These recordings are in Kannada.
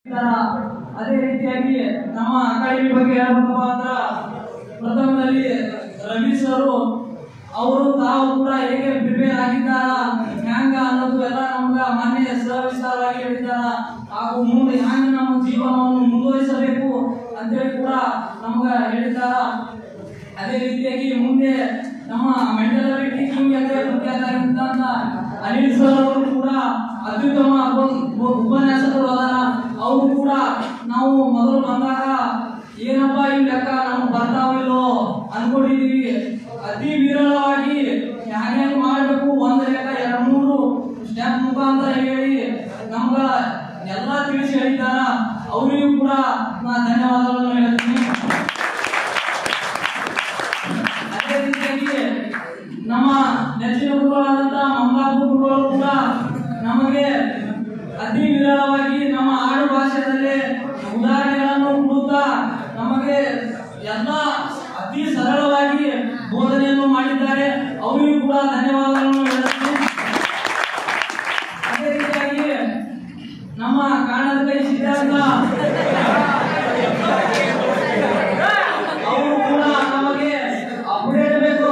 ತರ ಅದೇ ರೀತಿಯಾಗಿ ನಮ್ಮ ಅಕಾಡೆಮಿ ಬಗ್ಗೆ ಹೇಳ್ಬೇಕಪ್ಪ ಅಂದ್ರ ಪ್ರಥಮದಲ್ಲಿ ರವಿ ಸರ್ ಅವರು ತಾವು ಕೂಡ ಹೇಗೆ ಪ್ರಿಪೇರ್ ಆಗಿದ್ದಾರ ಹ್ಯಾಂಗ ಅನ್ನೋದು ಎಲ್ಲ ನಮ್ಗ ಮಾನ್ಯ ಸವಿಸ್ತಾರವಾಗಿ ಹೇಳಿದ್ದಾರ ಹಾಗೂ ಮುಂದೆ ಹ್ಯಾಂಗ ನಮ್ಮ ಜೀವನವನ್ನು ಮುಂದುವರಿಸಬೇಕು ಅಂತೇಳಿ ಕೂಡ ನಮ್ಗ ಹೇಳಿದ್ದಾರ ಅದೇ ರೀತಿಯಾಗಿ ಮುಂದೆ ನಮ್ಮ ಮೆಂಟಲ್ ಟೀಚಿಂಗ್ ಅಂದ್ರೆ ಪ್ರಖ್ಯಾತರಾಗಿದ್ದಂತ ಅನಿಲ್ ಸರ್ ಅವರು ಕೂಡ ಅತ್ಯುತ್ತಮ ಉಪ- ಉಪ- ಉಪನ್ಯಾಸಕರು ಅದಾರ ಅವರು ಕೂಡ ನಾವು ಮೊದಲು ಬಂದಾಗ ಏನಪ್ಪಾ ಈ ಲೆಕ್ಕ ನಾವು ಬರ್ತಾವಿಲ್ಲೋ ಅನ್ಕೊಂಡಿದೀವಿ ಅತಿ ವಿರಳವಾಗಿ ಹ್ಯಾಂಗ್ ಮಾಡಬೇಕು ಒಂದ್ ಲೆಕ್ಕ ಎರಡ್ ಮೂರು ಸ್ಟೆಪ್ ಮುಖಾಂತರ ಹೇಳಿ ನಮ್ಗ ಎಲ್ಲಾ ತಿಳಿಸಿ ಹೇಳಿದ್ದಾರ ಅವರಿಗೂ ಕೂಡ ನಾ ಧನ್ಯವಾದಗಳನ್ನು ಹೇಳ್ತೀನಿ ಅದೇ ರೀತಿಯಾಗಿ ನಮ್ಮ ನೆಚ್ಚಿನ ಗುರುಗಳಾದಂತ ಮಂಗಾಪುರ ಗುರುಗಳು ಕೂಡ ನಮಗೆ ಅತಿ ವಿರಳವಾಗಿ ನಮ್ಮ ಆಡು ಭಾಷೆಯಲ್ಲಿ ಉದಾಹರಣೆಗಳನ್ನು ಕೊಡುತ್ತಾ ನಮಗೆ ಎಲ್ಲ ಅತಿ ಸರಳವಾಗಿ ಬೋಧನೆಯನ್ನು ಮಾಡಿದ್ದಾರೆ ಅವರಿಗೂ ಕೂಡ ಧನ್ಯವಾದಗಳನ್ನು ಹೇಳ್ತೀನಿ ಅದೇ ರೀತಿಯಾಗಿ ನಮ್ಮ ಕಾಣದ ಕೈ ಸಿದ್ಧಾಂತ ಅವರು ಕೂಡ ನಮಗೆ ಅಪ್ಡೇಟ್ ಬೇಕು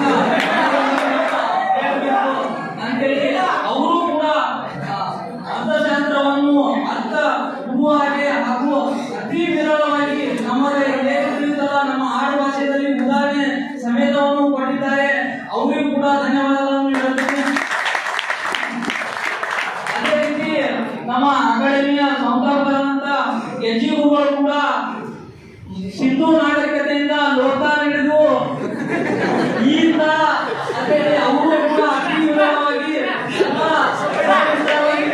ಅಂತೇಳಿ ಅವರು ಕೂಡ ಆ, ಅರ್ಥಶಾಸ್ತ್ರವನ್ನು ಅರ್ಥ ಹುಡುವ ಹಾಗೆ ಹಾಗೂ ಅತಿ ವಿರಳವಾಗಿ ನಮಗೆ ಹೇಗೆ ತಿಳಿಯುತ್ತಲ್ಲ ನಮ್ಮ ಆಡು ಭಾಷೆಯಲ್ಲಿ ಉದಾಹರಣೆ ಸಮೇತವನ್ನು ಕೊಟ್ಟಿದ್ದಾರೆ ಅವರಿಗೂ ಕೂಡ ಧನ್ಯವಾದಗಳನ್ನು ಹೇಳ್ತೀನಿ ಅದೇ ರೀತಿ ನಮ್ಮ ಅಕಾಡೆಮಿಯ ಸಂಸ್ಥಾಪಕರಾದಂತ ಎಚ್ ಜಿ ಗುರುಗಳು ಕೂಡ ಸಿಂಧು ನಾಗರಿಕತೆಯಿಂದ ಲೋಕಾನ ಹಿಡಿದು ಈತ ಅದೇ ಅವರು ಕೂಡ ಅತಿ ವಿವರವಾಗಿ ಎಲ್ಲ ವಿವರವಾಗಿ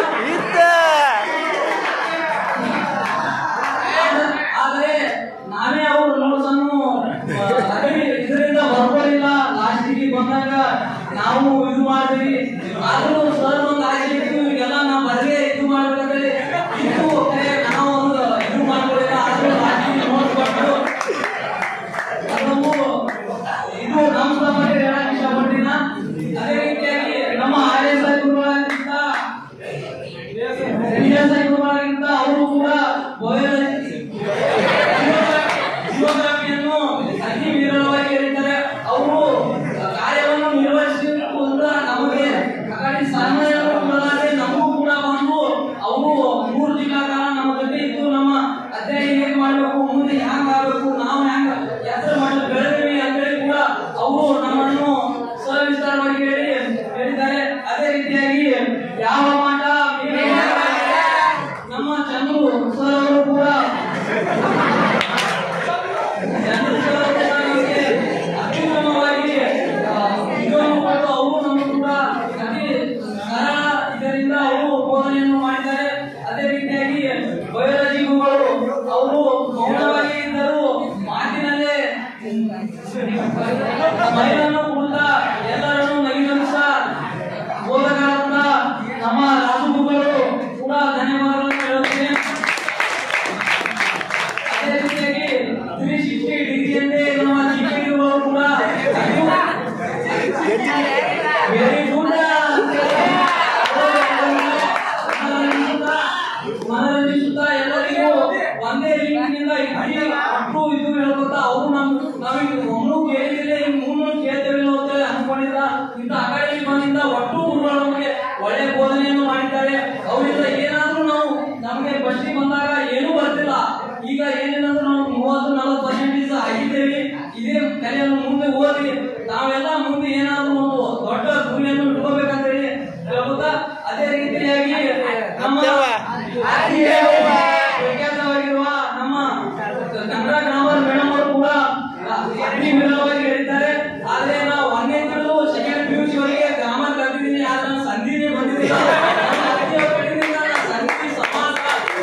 ಆದರೆ ನಾವೇ ಅವರು ನೋಟ್ಸ್ ಅನ್ನು ಇದರಿಂದ ಬರ್ಕೊಳ್ಳಿಲ್ಲ ಲಾಸ್ಟಿಗೆ ಬಂದಾಗ ನಾವು ಇದು ಮಾಡಿದ್ವಿ ಆದ್ರೂ ಸರ್ ಒಂದು ಆಸೆ ಇತ್ತು ಈಗೆಲ್ಲ ನಾವು ಬರಲೇ ಇದು ಮಾಡ್ಬೇಕಾದ್ರೆ ಇದು ಕರೆ ನಾವು ಒಂದು ಇದು ಮಾಡ್ಕೊಳ್ಳಿಲ್ಲ ಆದ್ರೂ ಲಾಸ್ಟಿಗೆ ನೋಟ್ಸ್ ಕೊಟ್ಟು ಅದನ್ನು ಇದು ನಮ್ಮ ಬಗ್ಗೆ ಹೇಳಕ್ ಇಷ್ಟಪಟ್ಟಿನ ಅದೇ ರೀತಿಯಾಗಿ ನಮ್ಮ ಆರ್ ಎಸ್ ಐ ಗುರುಗಳಾಗಿದ್ದ ಎಸ್ ಐ ಗುರುಗಳಾಗಿದ್ದ ಅವರು ಕೂಡ ಬಯೋಲಜಿ ಜಿಯೋಗ್ರಫಿಯನ್ನು ಅತಿ ವಿರಳವಾಗಿ ಹೇಳಿದ್ದಾರೆ ಅವರು ಕಾರ್ಯವನ್ನು ನಿರ್ವಹಿಸಿರುವುದರಿಂದ ನಮಗೆ ಅಕಾಡಿ ಸಮಯವನ್ನು ಕೊಡಲಾರೆ ನಮಗೂ ಕೂಡ ಬಂದು ಅವರು ಮೂರು ತಿಂಗಳ ಕಾಲ ನಮ್ಮ ಜೊತೆ ಇದ್ದು ನಮ್ಮ ಅಧ್ಯಯನ ಹೇಗೆ ಮಾಡಬೇಕು ಮುಂದೆ ಹ್ಯಾಂಗ ಆಗಬೇಕು ನಾವು ಹ್ಯಾಂಗ ಯಾತ್ರೆ ಮಾಡಿ ಬೆಳೆದಿವಿ ಅಂತೇಳಿ ಕೂಡ ಅವರು ನಮ್ಮನ್ನು ಸವಿಸ್ತಾರವಾಗಿ ಹೇಳಿ ಹೇಳಿದ್ದಾರೆ ಅದೇ ರೀತಿಯಾಗಿ ಯಾವ ಮಾಟ ಬೇರೆ ಮಾಟ, ನಮ್ಮ ಚಂದ್ರು ಸರ್ ಅವರು ಕೂಡ ಅತ್ಯುತ್ತಮವಾಗಿ ಆ, ಇದನ್ನು ಕೊಟ್ಟು ಅವರು ನಮಗೆ ಕೂಡ ಅತಿ ಸರಳ ಇದರಿಂದ ಅವರು ಬೋಧನೆಯನ್ನು ಮಾಡಿದ್ದಾರೆ ಅದೇ ರೀತಿಯಾಗಿ ಬಯೋಲಜಿ ಗುರುಗಳು ಅವರು ಮೌನವಾಗಿ ಇದ್ದರು ಮಾತಿನಲ್ಲೇ ಮೈಲನ್ನು ಕೊಡುತ್ತಾ ಎಲ್ಲರನ್ನು ನಗಿನಗಿಸ ಬೋಧಕರಾದ ನಮ್ಮ ರಾಜು ಗುರುಗಳು ಕೂಡ ಧನ್ಯವಾದಗಳನ್ನು ಹೇಳುತ್ತೇನೆ ಅದೇ ರೀತಿಯಾಗಿ ತ್ರೀ ಸಿಕ್ಸ್ಟಿ ಡಿಗ್ರಿಯಂತೆ ನಮ್ಮ ಚಿಕ್ಕವರು ಕೂಡ ವೆರಿ ಗುಡ್ ಮನರಂಜಿಸುತ್ತಾ ಎಲ್ಲರಿಗೂ ಒಂದೇ ರೀತಿಯಿಂದ ಇಡೀ ಅಷ್ಟು ಇದು ಹೇಳ್ಕೊತಾ ಅವರು ನಮ್ ನಾವೀಗ ಒಮ್ಮೂ ಕೇಳಿದ್ರೆ ಈಗ ಮೂರು ಕೇಳ್ತೇವೆ ಅಂತ ಅನ್ಕೊಂಡಿದ್ದ ಇಂಥ ಅಕಾಡೆಮಿ ಬಂದಿಂದ ಒಟ್ಟು ಗುರುಗಳು ನಮಗೆ ಒಳ್ಳೆ ಬೋಧನೆಯನ್ನು ಮಾಡಿದ್ದಾರೆ ಅವರಿಂದ ಏನಾದ್ರೂ ನಾವು ನಮಗೆ ಫಸ್ಟಿಗೆ ಬಂದಾಗ ಏನೂ ಬರ್ತಿಲ್ಲ ಈಗ ಏನೇನಂದ್ರೆ ನಾವು ಮೂವತ್ತು ನಲವತ್ತು ಪರ್ಸೆಂಟೇಜ್ ಆಗಿದ್ದೇವೆ ಇದೇ ಕಲೆಯನ್ನು ಮುಂದೆ ಓದಿ ನಾವೆಲ್ಲ ಮುಂದೆ ಏನಾದ್ರೂ ಒಂದು ದೊಡ್ಡ ಗುರಿಯನ್ನು ಇಟ್ಕೋಬೇಕಂತೇಳಿ ಹೇಳ್ಬೋದಾ ಅದೇ ರೀತಿಯಾಗಿ ನಮ್ಮ ಪ್ರಖ್ಯಾತವಾಗಿರುವ ನಮ್ಮ ಕನ್ನಡ ಗ್ರಾಮರ್ ಮೇಡಮ್ ಅವರು ಕೂಡ ಅತಿ ವಿರಳವಾಗಿ ಹೇಳಿದ್ದಾರೆ ಆದ್ರೆ ನಾವು ಒಂದನೇ ತಿಳಿದು ಸೆಕೆಂಡ್ ಪಿ ಯು ಸಿ ವರೆಗೆ ಗ್ರಾಮರ್ ಕಲ್ತಿದ್ದೀನಿ ಆದ್ರೆ ನಾನು ಸಂಧಿನೇ ಬಂದಿದ್ದಿಲ್ಲ ನಮ್ಮ ಅಜ್ಜಿಯವ್ರು ಕಲಿತಿದ್ದ ನಾನು ಸಂಧಿ ಸಮಾಸ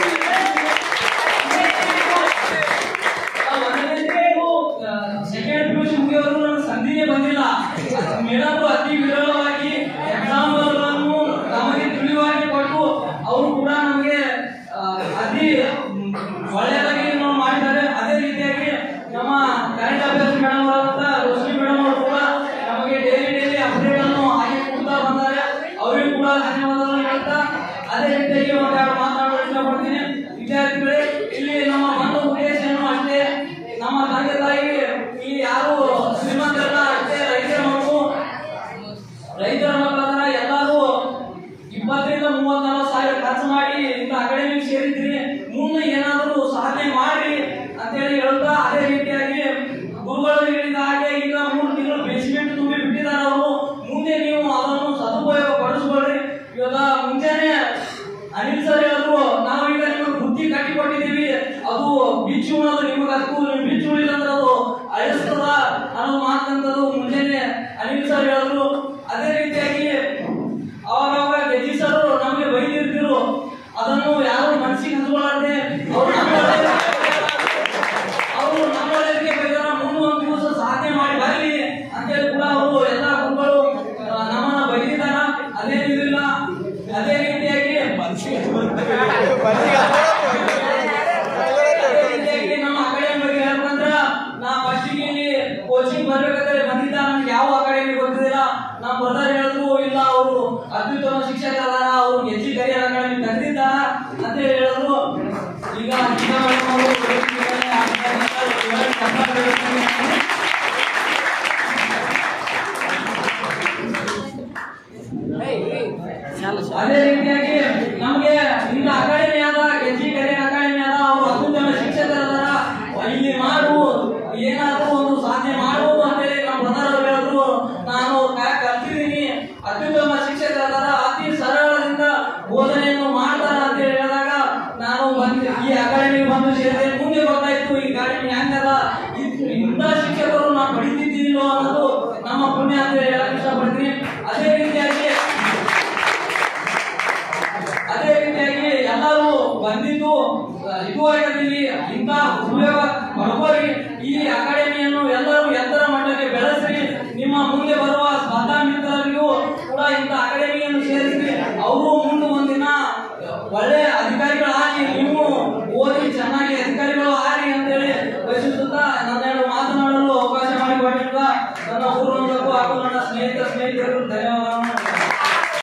ಸೆಕೆಂಡ್ ಪಿ ಯು ಸಿ ಮುಗಿಯೋರು ನನ್ನ ಸಂಧಿನೇ ಬಂದಿಲ್ಲ ಮೇಡಮ್ ಅತಿ ವಿರಳವಾಗಿ ಎಕ್ಸಾಮ್ಗಳನ್ನು ನಮಗೆ ತಿಳಿವಾಗಿ ಕೊಟ್ಟು ಅವರು ಕೂಡ ನಮಗೆ ಆ, ಅತಿ ಮ್, ಒಳ್ಳೆಯದಾಗಿ ನಾವು ಮಾಡಿದ್ದಾರೆ ಅದೇ ರೀತಿಯಾಗಿ ನಮ್ಮ ಕರೆಂಟ್ ಅಫೇರ್ಸ್ ಮೇಡಮ್ ಅವರಾದಂತ ರೋಶ್ನಿ ಮೇಡಮ್ ಅವರು ಕೂಡ ನಮಗೆ ಡೈಲಿ ಡೈಲಿ ಅಪ್ಡೇಟ್ ಅನ್ನು ಹಾಗೆ ಕೊಡ್ತಾ ಬಂದ್ದಾರೆ ಅವರಿಗೂ ಕೂಡ ಧನ್ಯವಾದಗಳನ್ನು ಹೇಳ್ತಾ ಅದೇ ರೀತಿಯಾಗಿ ಒಂದೆರಡು ಮಾತನಾಡಲು ಇಷ್ಟಪಡ್ತೀನಿ ವಿದ್ಯಾರ್ಥಿಗಳೇ ಇಲ್ಲಿ ನಮ್ಮ ಒಂದು ಉದ್ದೇಶ ಏನು ಅಷ್ಟೇ ನಮ್ಮ ತಂದೆ ತಾಯಿ ಇಲ್ಲಿ ಯಾರು ಶ್ರೀಮಂತರಲ್ಲ ಅಷ್ಟೇ ರೈತರ ಮಕ್ಕಳು ರೈತರ ಮಕ್ಕಳಾದ್ರ ಎಲ್ಲರೂ ಇಪ್ಪತ್ತರಿಂದ ಮೂವತ್ ನಲವತ್ತು ಸಾವಿರ ಖರ್ಚು ಮಾಡಿ ಇಂಥ ಅಕಾಡೆಮಿಗೆ ಸೇರಿದ್ರಿ ಮುಂದೆ ಏನಾದರೂ ಸಾಧನೆ ಮಾಡಿ ಅಂತೇಳಿ ಹೇಳ್ತಾ ಅದೇ ರೀತಿಯಾಗಿ ಗುರುಗಳು ಹೇಳಿದ ಹಾಗೆ ಈಗ ಮೂರು ತಿಂಗಳು ಬೇಸಿಮೆಂಟ್ ತುಂಬಿ ಬಿಟ್ಟಿದ್ದಾರೆ ಅವರು ಮುಂದೆ ನೀವು ಅದನ್ನು ಸದುಪಯೋಗ ಪಡಿಸ್ಕೊಳ್ರಿ ಇವಾಗ ಮುಂಚೆನೆ ಅನಿಲ್ ಸರ್ ಹೇಳಿದ್ರು ನಾವೀಗ ನಿಮಗೆ ಬುದ್ಧಿ ಕಟ್ಟಿಕೊಟ್ಟಿದ್ದೀವಿ ಅದು ಬಿಚ್ಚು ಉಣೋದು ನಿಮಗೆ ಹಕ್ಕು ನೀವು ಬಿಚ್ಚು ಉಳಿಲ್ಲ ಅಂದ್ರೆ ಅದು ಅಳಿಸ್ತದ ಅನ್ನೋ ಮಾತಂತದ್ದು ಮುಂಚೆನೆ ಅನಿಲ್ ಸರ್ ಹೇಳಿದ್ರು ಅದೇ ರೀತಿಯಾಗಿ ಅವಾಗ ಅವಾಗ ಗೆಜ್ಜಿ ಸರ್ ನಮಗೆ ಬೈದಿರ್ತಿರು ಅದನ್ನು ಯಾರು ಮನಸ್ಸಿಗೆ ಹಂಚ್ಕೊಳ್ಳಾರ್ದೆ ಅವ್ರು ನಮ್ಮ ಒಳ್ಳೆಯದಕ್ಕೆ ಅವರು ನಮ್ಮ ಒಳ್ಳೆಯದಕ್ಕೆ ಬೈದಾರ ಮುಂದೆ ಒಂದು ದಿವಸ ಸಾಧನೆ ಮಾಡಿ ಬರಲಿ ಅಂತೇಳಿ ಕೂಡ ಅವರು ಎಲ್ಲ ಗುರುಗಳು ಆ, ನಮ್ಮನ್ನ ಬೈದಿದ್ದಾರ ಅದೇನಿಲ್ಲ ಅದೇ ರೀತಿಯಾಗಿ ಅದೇ ರೀತಿಯಾಗಿ ನಮ್ಮ ಅಕಾಡೆಮಿ ಬಗ್ಗೆ ಹೇಳ್ಬೇಕಂದ್ರ ನಾ ಫಸ್ಟಿಗೆ ಇಲ್ಲಿ ಕೋಚಿಂಗ್ ಬರ್ಬೇಕಾದ್ರೆ ಬಂದಿದ್ದ ನಮ್ಗೆ ಯಾವ ಅಕಾಡೆಮಿ ಗೊತ್ತಿದಿಲ್ಲ ನಮ್ಮ ಬ್ರದರ್ ಹೇಳಿದ್ರು ಇಲ್ಲ ಅವರು ಅತ್ಯುತ್ತಮ ಶಿಕ್ಷಕರಾದ ಅವರು ಎಚ್ ಕರಿಯರ್ ಅಕಾಡೆಮಿ ತೆಗೆದಿದ್ದಾರ ಅಂತ ಹೇಳಿದ್ರು ಈಗ ಈಗ ಅವರು ವೇದಿಕೆಯಲ್ಲಿ ಆಗಿದ್ದಾರೆ. ಇವರಿಗೆ ಸಂಬಂಧ ಇರುತ್ತದೆ. ಅದೇ ರೀತಿಯಾಗಿ ನಮಗೆ ಇಂಥ ಅಕಾಡೆಮಿ ಆದ ಎಜಿ ಕರಿಯರ್ ಅಕಾಡೆಮಿ ಆದ ಅವರು ಅತ್ಯುತ್ತಮ ಶಿಕ್ಷಕರದಾರ ಇಲ್ಲಿ ಮಾಡು ಏನಾದರೂ ಒಂದು ಸಾಧನೆ ಮಾಡುವುದು ಅಂತೇಳಿ ನಮ್ಮ ಬ್ರದರ್ ಅವರು ಹೇಳಿದ್ರು ನಾನು ಕ- ಕಲ್ತಿದ್ದೀನಿ ಅತ್ಯುತ್ತಮ ಶಿಕ್ಷಕರದಾರ ಅತಿ ಸರಳದಿಂದ ಬೋಧನೆಯನ್ನು ಮಾಡ್ತಾರ ಅಂತ ಹೇಳಿದಾಗ ನಾನು ಬಂದು ಈ ಅಕಾಡೆಮಿಗೆ ಬಂದು ಸೇರಿದೆ ಮುಂದೆ ಗೊತ್ತಾಯ್ತು ಈ ಅಕಾಡೆಮಿ ಹೆಂಗದ ಇದ್- ಇಂಥ ಶಿಕ್ಷಕರು ನಾವು ಪಡಿತಿದ್ದೀನೋ ಅನ್ನೋದು ನಮ್ಮ ಪುಣ್ಯ ಅಂತ ಹೇಳಕ್ ಇಷ್ಟಪಡ್ತೀನಿ ಅದೇ ರೀತಿಯಾಗಿ ಅದೇ ರೀತಿಯಾಗಿ ಎಲ್ಲರೂ ಬಂದಿದ್ದು ಇದುವರೆಗೆ ಇಲ್ಲಿ ಇಂಥ ಉಪಯೋಗ ಪಡ್ಕೋರಿ ಈ ಅಕಾಡೆಮಿಯನ್ನು ಎಲ್ಲರೂ ಎತ್ತರ ಮಟ್ಟಕ್ಕೆ ಬೆಳೆಸ್ರಿ ನಿಮ್ಮ ಮುಂದೆ ಬರುವ ಸ್ಪರ್ಧಾ ಮಿತ್ರರಿಗೂ ಕೂಡ ಇಂಥ ಅಕಾಡೆಮಿಯನ್ನು ಸೇರಿಸಿ ಅವರು ಮುಂದೆ ಒಂದಿನ ಒಳ್ಳೆ ಅಧಿಕಾರಿಗಳಾಗಿ ನೀವು ಓದಿ ಚೆನ್ನಾಗಿ ಅಧಿಕಾರಿಗಳು ಆಗಿ ಅಂತೇಳಿ ಬಯಸುತ್ತಾ ನನ್ನೆರಡು ಮಾತನಾಡಲು ಅವಕಾಶ ಮಾಡಿಕೊಟ್ಟಿರುವ ನನ್ನ ಊರಿನವರಿಗೂ ಹಾಗೂ ನನ್ನ ಸ್ನೇಹಿತ ಸ್ನೇಹಿತರಿಗೂ